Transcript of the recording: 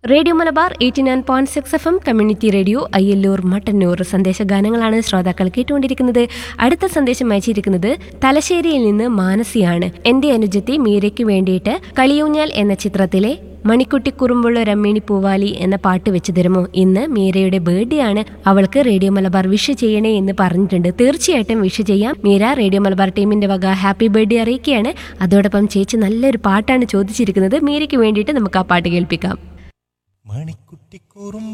radio Malabar eighty nine point six F M community radio Ayyallur Mattannur സന്ദേശഗാനങ്ങളാണ് ശ്രോതാക്കൾ കേട്ടുകൊണ്ടിരിക്കുന്നത് അടുത്ത സന്ദേശം അയച്ചിരിക്കുന്നത് തലശ്ശേരിയിൽ നിന്ന് മാനസിയാണ് എന്റെ അനുജത്തി മീരയ്ക്ക് വേണ്ടിയിട്ട് കളിയൂഞ്ഞാൽ എന്ന ചിത്രത്തിലെ മണിക്കുട്ടി കുറുമ്പുള്ള രമ്മിണി പൂവാലി എന്ന പാട്ട് വെച്ച് തരുമോ ഇന്ന് മീരയുടെ ബർത്ത്ഡേ ആണ് അവൾക്ക് റേഡിയോ മലബാർ വിഷ് ചെയ്യണേ എന്ന് പറഞ്ഞിട്ടുണ്ട് തീർച്ചയായിട്ടും വിഷ് ചെയ്യാം മീര റേഡിയോ മലബാർ ടീമിന്റെ വക ഹാപ്പി ബർത്ത്ഡേ അറിയിക്കുകയാണ് അതോടൊപ്പം ചേച്ചി നല്ലൊരു പാട്ടാണ് ചോദിച്ചിരിക്കുന്നത് മീരയ്ക്ക് വേണ്ടിയിട്ട് നമുക്ക് ആ പാട്ട് കേൾപ്പിക്കാം മണിക്കുട്ടിക്കൂറും